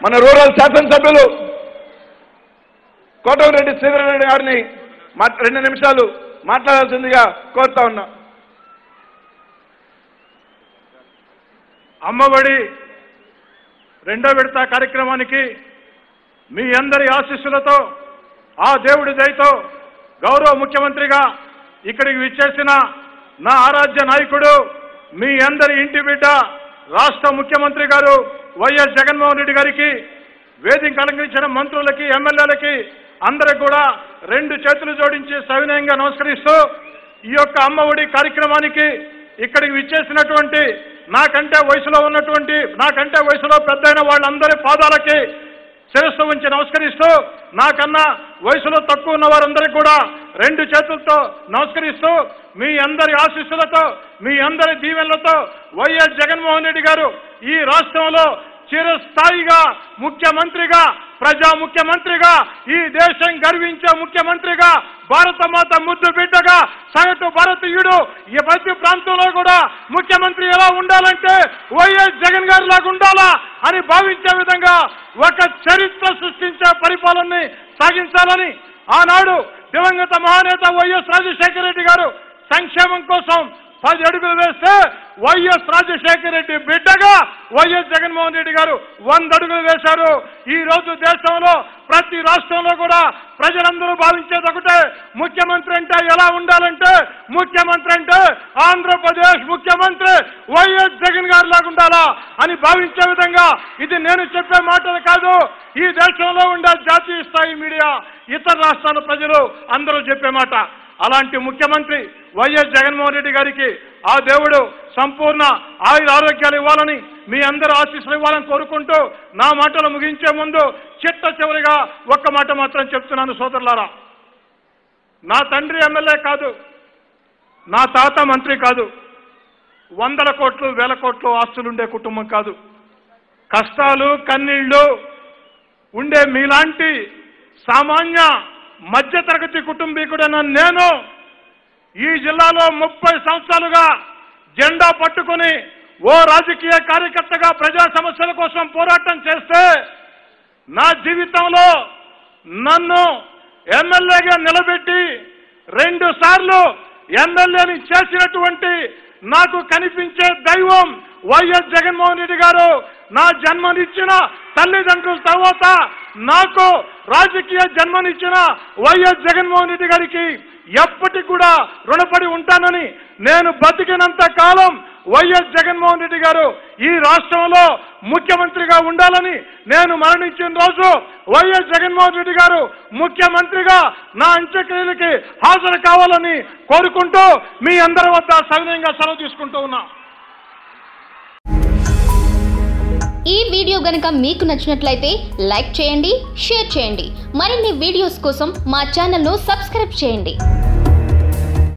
మన రూరల్ శాసనసభ్యులు కోటమిరెడ్డి శ్రీధరరెడ్డి గారిని మా రెండు నిమిషాలు మాట్లాడాల్సిందిగా కోరుతా ఉన్నా అమ్మఒడి రెండో విడత కార్యక్రమానికి మీ అందరి ఆశీస్సులతో ఆ దేవుడి దయతో గౌరవ ముఖ్యమంత్రిగా ఇక్కడికి విచ్చేసిన నా ఆరాధ్య నాయకుడు మీ అందరి ఇంటి బిడ్డ రాష్ట్ర ముఖ్యమంత్రి గారు వైఎస్ జగన్మోహన్ రెడ్డి గారికి వేదిక అలంకరించిన మంత్రులకి ఎమ్మెల్యేలకి అందరికి కూడా రెండు చేతులు జోడించి సవినయంగా నమస్కరిస్తూ ఈ యొక్క అమ్మఒడి కార్యక్రమానికి ఇక్కడికి విచ్చేసినటువంటి నాకంటే వయసులో ఉన్నటువంటి నాకంటే వయసులో పెద్దయిన వాళ్ళందరి పాదాలకి శిరస్సు ఉంచి నమస్కరిస్తూ నాకన్నా వయసులో తక్కువ ఉన్న వారందరికీ కూడా రెండు చేతులతో నమస్కరిస్తూ మీ అందరి ఆశీస్సులతో మీ అందరి దీవెనలతో వైఎస్ జగన్మోహన్ రెడ్డి గారు ఈ రాష్ట్రంలో చిరస్థాయిగా ముఖ్యమంత్రిగా ప్రజా ముఖ్యమంత్రిగా ఈ దేశం గర్వించే ముఖ్యమంత్రిగా భారత మాత ముద్దు బిడ్డగా సగటు భారతీయుడు ఈ ప్రతి ప్రాంతంలో కూడా ముఖ్యమంత్రి ఎలా ఉండాలంటే వైఎస్ జగన్ గారి లాగా ఉండాలా అని భావించే విధంగా ఒక చరిత్ర సృష్టించే పరిపాలనని సాగించాలని ఆనాడు దివంగత మహానేత వైఎస్ రాజశేఖర రెడ్డి గారు సంక్షేమం కోసం పది అడుగులు వేస్తే వైఎస్ రాజశేఖర రెడ్డి బిడ్డగా వైఎస్ జగన్మోహన్ రెడ్డి గారు వంద అడుగులు వేశారు ఈ రోజు దేశంలో ప్రతి రాష్ట్రంలో కూడా ప్రజలందరూ భావించేది ఒకటే ముఖ్యమంత్రి అంటే ఎలా ఉండాలంటే ముఖ్యమంత్రి అంటే ఆంధ్రప్రదేశ్ ముఖ్యమంత్రి వైఎస్ జగన్ గారి లాగా ఉండాలా అని భావించే విధంగా ఇది నేను చెప్పే మాటలు కాదు ఈ దేశంలో ఉండే జాతీయ స్థాయి మీడియా ఇతర రాష్ట్రాల ప్రజలు అందరూ చెప్పే మాట అలాంటి ముఖ్యమంత్రి వైఎస్ జగన్మోహన్ రెడ్డి గారికి ఆ దేవుడు సంపూర్ణ ఆయుర ఆరోగ్యాలు ఇవ్వాలని మీ అందరూ ఆశీస్సులు ఇవ్వాలని కోరుకుంటూ నా మాటలు ముగించే ముందు చిట్ట చివరిగా ఒక్క మాట మాత్రం చెప్తున్నాను సోదరులారా నా తండ్రి ఎమ్మెల్యే కాదు నా తాత మంత్రి కాదు వందల కోట్లు వేల కోట్లు ఆస్తులుండే కుటుంబం కాదు కష్టాలు కన్నీళ్లు ఉండే మీలాంటి సామాన్య మధ్యతరగతి కుటుంబీకుడైన నేను ఈ జిల్లాలో ముప్పై సంవత్సరాలుగా జెండా పట్టుకొని ఓ రాజకీయ కార్యకర్తగా ప్రజా సమస్యల కోసం పోరాటం చేస్తే నా జీవితంలో నన్ను ఎమ్మెల్యేగా నిలబెట్టి రెండు సార్లు ఎమ్మెల్యేని చేసినటువంటి నాకు కనిపించే దైవం వైఎస్ జగన్మోహన్ రెడ్డి గారు నా జన్మనిచ్చిన తల్లిదండ్రుల తర్వాత నాకు రాజకీయ జన్మనిచ్చిన వైఎస్ జగన్మోహన్ రెడ్డి గారికి ఎప్పటికి కూడా రుణపడి ఉంటానని నేను బతికినంత కాలం వైఎస్ జగన్మోహన్ రెడ్డి గారు ఈ రాష్ట్రంలో ముఖ్యమంత్రిగా ఉండాలని నేను మరణించిన రోజు వైఎస్ జగన్మోహన్ రెడ్డి గారు ముఖ్యమంత్రిగా నా అంత్యక్రియలకి హాజరు కావాలని కోరుకుంటూ మీ అందరి వద్ద సవినయంగా సెలవు తీసుకుంటూ ఉన్నా ఈ వీడియో గనుక మీకు నచ్చినట్లయితే లైక్ చేయండి షేర్ చేయండి మరిన్ని వీడియోస్ కోసం మా ఛానల్ను సబ్స్క్రైబ్ చేయండి